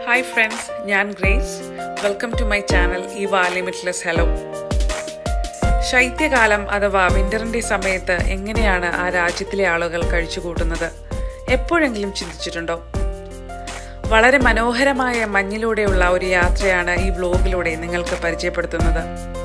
hi friends ഞാൻ Grace welcome to my channel Eva limitless hello ശൈത്യകാലം അഥവാ വിന്ററിന്റെ സമയത്ത് എങ്ങനെയാണ് ആ രാജ്യത്തിലെ ആളുകൾ കഴിച്ചുകൂട്ടുന്നത് എപ്പോഴെങ്കിലും ചിന്തിച്ചിട്ടുണ്ടോ വളരെ മനോഹരമായ മഞ്ഞിലൂടെയുള്ള ഒരു യാത്രയാണ് ഈ വ്ലോഗിലൂടെ നിങ്ങൾക്ക് പരിചയപ്പെടുത്തുന്നത്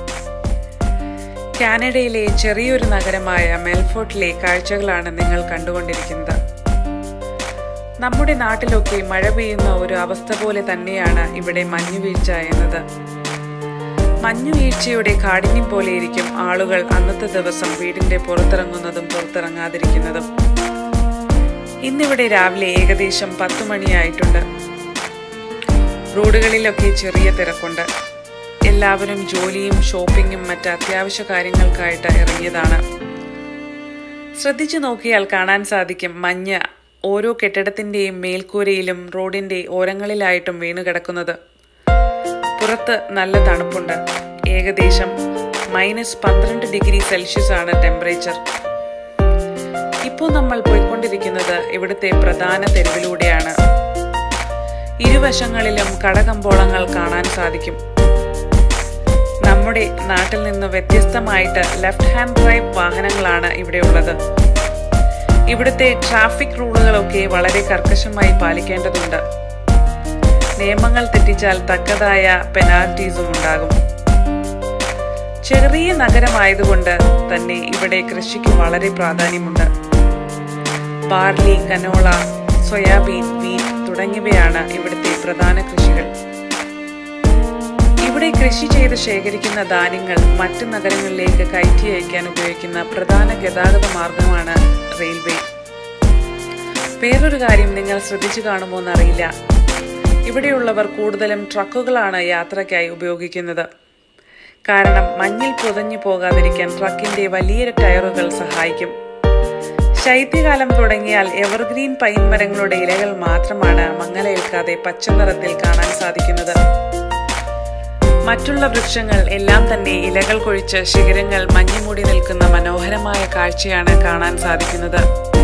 കാനഡയിലെ ചെറിയൊരു നഗരമായ മെൽഫോർട്ടിലെ കാഴ്ചകളാണ് നിങ്ങൾ കണ്ടുകൊണ്ടിരിക്കുന്നത് നമ്മുടെ നാട്ടിലൊക്കെ മഴ പെയ്യുന്ന ഒരു അവസ്ഥ പോലെ തന്നെയാണ് ഇവിടെ മഞ്ഞുവീഴ്ച എന്നത് മഞ്ഞുവീഴ്ചയുടെ കാഠിന്യം പോലെയിരിക്കും ആളുകൾ അന്നത്തെ ദിവസം വീടിന്റെ പുറത്തിറങ്ങുന്നതും പുറത്തിറങ്ങാതിരിക്കുന്നതും ഇന്നിവിടെ രാവിലെ ഏകദേശം പത്തു മണിയായിട്ടുണ്ട് റോഡുകളിലൊക്കെ ചെറിയ തിരക്കുണ്ട് എല്ലാവരും ജോലിയും ഷോപ്പിങ്ങും മറ്റ് അത്യാവശ്യ കാര്യങ്ങൾക്കായിട്ട് ഇറങ്ങിയതാണ് ശ്രദ്ധിച്ചു നോക്കിയാൽ കാണാൻ സാധിക്കും മഞ്ഞ് ഓരോ കെട്ടിടത്തിന്റെയും മേൽക്കൂരയിലും റോഡിന്റെ ഓരങ്ങളിലായിട്ടും വീണു കിടക്കുന്നത് പുറത്ത് നല്ല തണുപ്പുണ്ട് ഏകദേശം മൈനസ് പന്ത്രണ്ട് ഡിഗ്രി സെൽഷ്യസ് ആണ് ടെമ്പറേച്ചർ ഇപ്പോൾ നമ്മൾ പോയിക്കൊണ്ടിരിക്കുന്നത് ഇവിടുത്തെ പ്രധാന തെരുവിലൂടെയാണ് ഇരുവശങ്ങളിലും കടകമ്പോളങ്ങൾ കാണാൻ സാധിക്കും നമ്മുടെ നാട്ടിൽ നിന്ന് വ്യത്യസ്തമായിട്ട് ലെഫ്റ്റ് ഹാൻഡ് ഡ്രൈവ് വാഹനങ്ങളാണ് ഇവിടെ ഉള്ളത് ഇവിടുത്തെ ട്രാഫിക് റൂളുകളൊക്കെ വളരെ കർക്കശമായി പാലിക്കേണ്ടതുണ്ട് നിയമങ്ങൾ തെറ്റിച്ചാൽ തക്കതായ പെനാൽറ്റീസും ഉണ്ടാകും ചെറിയ നഗരമായതുകൊണ്ട് തന്നെ ഇവിടെ കൃഷിക്ക് വളരെ പ്രാധാന്യമുണ്ട് ബാർലി കനോള സോയാബീൻ വീറ്റ് തുടങ്ങിയവയാണ് ഇവിടുത്തെ പ്രധാന കൃഷികൾ ഇവിടെ കൃഷി ചെയ്ത് ശേഖരിക്കുന്ന ധാന്യങ്ങൾ മറ്റു നഗരങ്ങളിലേക്ക് കയറ്റി അയക്കാൻ ഉപയോഗിക്കുന്ന പ്രധാന ഗതാഗത മാർഗമാണ് റെയിൽവേ വേറൊരു കാര്യം നിങ്ങൾ ശ്രദ്ധിച്ചു കാണുമോ എന്നറിയില്ല ഇവിടെയുള്ളവർ കൂടുതലും ട്രക്കുകളാണ് യാത്രയ്ക്കായി ഉപയോഗിക്കുന്നത് കാരണം മഞ്ഞിൽ പുതഞ്ഞു പോകാതിരിക്കാൻ ട്രക്കിന്റെ വലിയ ടയറുകൾ സഹായിക്കും ശൈത്യകാലം തുടങ്ങിയാൽ എവർഗ്രീൻ പൈൻ മരങ്ങളുടെ ഇലകൾ മാത്രമാണ് മങ്ങലേൽക്കാതെ പച്ച നിറത്തിൽ കാണാൻ സാധിക്കുന്നത് മറ്റുള്ള വൃക്ഷങ്ങൾ എല്ലാം തന്നെ ഇലകൾ കൊഴിച്ച് ശിഖരങ്ങൾ മഞ്ഞുമൂടി നിൽക്കുന്ന മനോഹരമായ കാഴ്ചയാണ് കാണാൻ സാധിക്കുന്നത്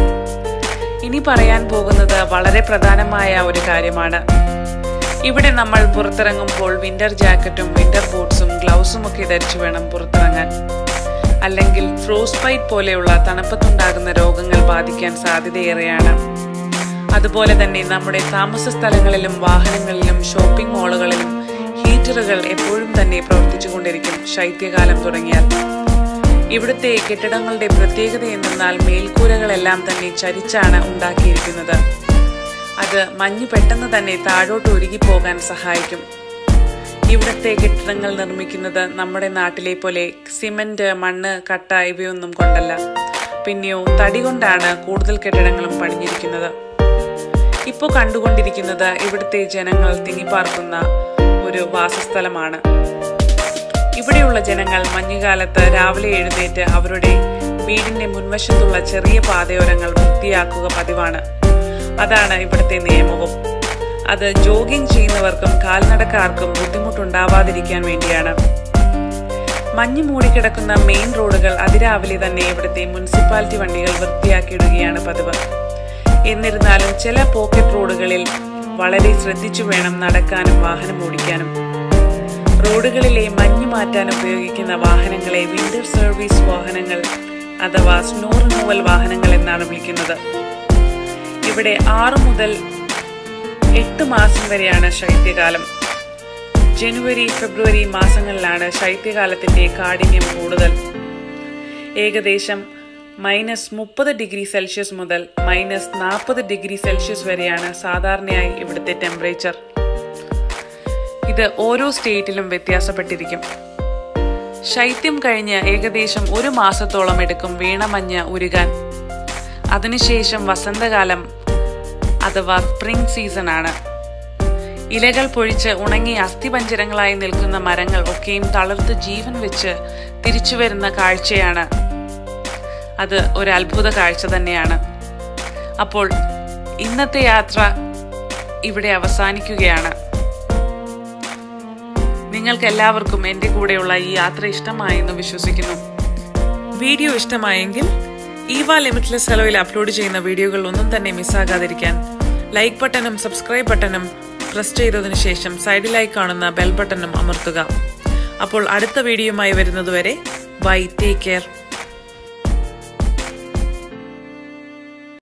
ഇനി പറയാൻ പോകുന്നത് വളരെ പ്രധാനമായ ഒരു കാര്യമാണ് ഇവിടെ നമ്മൾ പുറത്തിറങ്ങുമ്പോൾ വിന്റർ ജാക്കറ്റും വിന്റർ ബൂട്ട്സും ഗ്ലൗസും ഒക്കെ ധരിച്ചു വേണം പുറത്തിറങ്ങാൻ അല്ലെങ്കിൽ ഫ്രോസ് ബൈറ്റ് പോലെയുള്ള തണുപ്പത്തുണ്ടാകുന്ന രോഗങ്ങൾ ബാധിക്കാൻ സാധ്യതയേറെയാണ് അതുപോലെ തന്നെ നമ്മുടെ താമസ സ്ഥലങ്ങളിലും വാഹനങ്ങളിലും ഷോപ്പിംഗ് മാളുകളിലും ഹീറ്ററുകൾ എപ്പോഴും തന്നെ പ്രവർത്തിച്ചുകൊണ്ടിരിക്കും ശൈത്യകാലം തുടങ്ങിയാൽ ഇവിടുത്തെ കെട്ടിടങ്ങളുടെ പ്രത്യേകത എന്തെന്നാൽ മേൽക്കൂരകളെല്ലാം തന്നെ ചരിച്ചാണ് ഉണ്ടാക്കിയിരിക്കുന്നത് അത് മഞ്ഞ് പെട്ടെന്ന് തന്നെ താഴോട്ട് ഒഴുകിപ്പോകാൻ സഹായിക്കും ഇവിടുത്തെ കെട്ടിടങ്ങൾ നിർമ്മിക്കുന്നത് നമ്മുടെ നാട്ടിലെ പോലെ സിമന്റ് മണ്ണ് കട്ട ഇവയൊന്നും കൊണ്ടല്ല പിന്നെയോ തടി കൊണ്ടാണ് കൂടുതൽ കെട്ടിടങ്ങളും പണിഞ്ഞിരിക്കുന്നത് ഇപ്പോൾ കണ്ടുകൊണ്ടിരിക്കുന്നത് ഇവിടുത്തെ ജനങ്ങൾ തിങ്ങിപ്പാർക്കുന്ന ഒരു വാസസ്ഥലമാണ് ഇവിടെയുള്ള ജനങ്ങൾ മഞ്ഞുകാലത്ത് രാവിലെ എഴുന്നേറ്റ് അവരുടെ വീടിന്റെ മുൻവശത്തുള്ള ചെറിയ പാതയോരങ്ങൾ വൃത്തിയാക്കുക പതിവാണ് അതാണ് ഇവിടുത്തെ നിയമവും അത് ജോഗിംഗ് ചെയ്യുന്നവർക്കും കാൽനടക്കാർക്കും ബുദ്ധിമുട്ടുണ്ടാവാതിരിക്കാൻ വേണ്ടിയാണ് മഞ്ഞ് മൂടിക്കിടക്കുന്ന മെയിൻ റോഡുകൾ അതിരാവിലെ തന്നെ ഇവിടുത്തെ മുനിസിപ്പാലിറ്റി വണ്ടികൾ വൃത്തിയാക്കിയിടുകയാണ് പതിവ് എന്നിരുന്നാലും ചില പോക്കറ്റ് റോഡുകളിൽ വളരെ ശ്രദ്ധിച്ചു വേണം നടക്കാനും വാഹനം ഓടിക്കാനും റോഡുകളിലെ മഞ്ഞ് മാറ്റാൻ ഉപയോഗിക്കുന്ന വാഹനങ്ങളെ വിന്റർ സർവീസ് വാഹനങ്ങൾ അഥവാ സ്നോ റിമൂവൽ വാഹനങ്ങൾ എന്നാണ് വിളിക്കുന്നത് ഇവിടെ ആറു മുതൽ എട്ട് മാസം വരെയാണ് ശൈത്യകാലം ജനുവരി ഫെബ്രുവരി മാസങ്ങളിലാണ് ശൈത്യകാലത്തിന്റെ കാഠിന്യം കൂടുതൽ ഏകദേശം മൈനസ് മുപ്പത് ഡിഗ്രി സെൽഷ്യസ് മുതൽ മൈനസ് നാൽപ്പത് ഡിഗ്രി സെൽഷ്യസ് വരെയാണ് സാധാരണയായി ഇവിടുത്തെ ടെമ്പറേച്ചർ ഇത് ഓരോ സ്റ്റേറ്റിലും വ്യത്യാസപ്പെട്ടിരിക്കും ശൈത്യം കഴിഞ്ഞ് ഏകദേശം ഒരു മാസത്തോളം എടുക്കും വീണമഞ്ഞ് ഉരുകാൻ അതിനുശേഷം വസന്തകാലം അഥവാ സ്പ്രിംഗ് സീസൺ ആണ് ഇലകൾ പൊഴിച്ച് ഉണങ്ങി അസ്ഥിപഞ്ചരങ്ങളായി നിൽക്കുന്ന മരങ്ങൾ ഒക്കെയും തളർത്ത് ജീവൻ വെച്ച് തിരിച്ചു വരുന്ന കാഴ്ചയാണ് അത് ഒരു അത്ഭുത കാഴ്ച തന്നെയാണ് അപ്പോൾ ഇന്നത്തെ യാത്ര ഇവിടെ അവസാനിക്കുകയാണ് നിങ്ങൾക്ക് എല്ലാവർക്കും എൻ്റെ കൂടെയുള്ള ഈ യാത്ര ഇഷ്ടമായെന്ന് വിശ്വസിക്കുന്നു വീഡിയോ ഇഷ്ടമായെങ്കിൽ ഈവ ലിമിറ്റ്ലെസ് ഹലോയിൽ അപ്ലോഡ് ചെയ്യുന്ന വീഡിയോകൾ ഒന്നും തന്നെ മിസ്സാകാതിരിക്കാൻ ലൈക്ക് ബട്ടണും സബ്സ്ക്രൈബ് ബട്ടണും പ്രസ് ചെയ്തതിനു ശേഷം സൈഡിലായി കാണുന്ന ബെൽ ബട്ടണും അമർത്തുക അപ്പോൾ അടുത്ത വീഡിയോയുമായി വരുന്നതുവരെ ബൈ ടേക്ക് കെയർ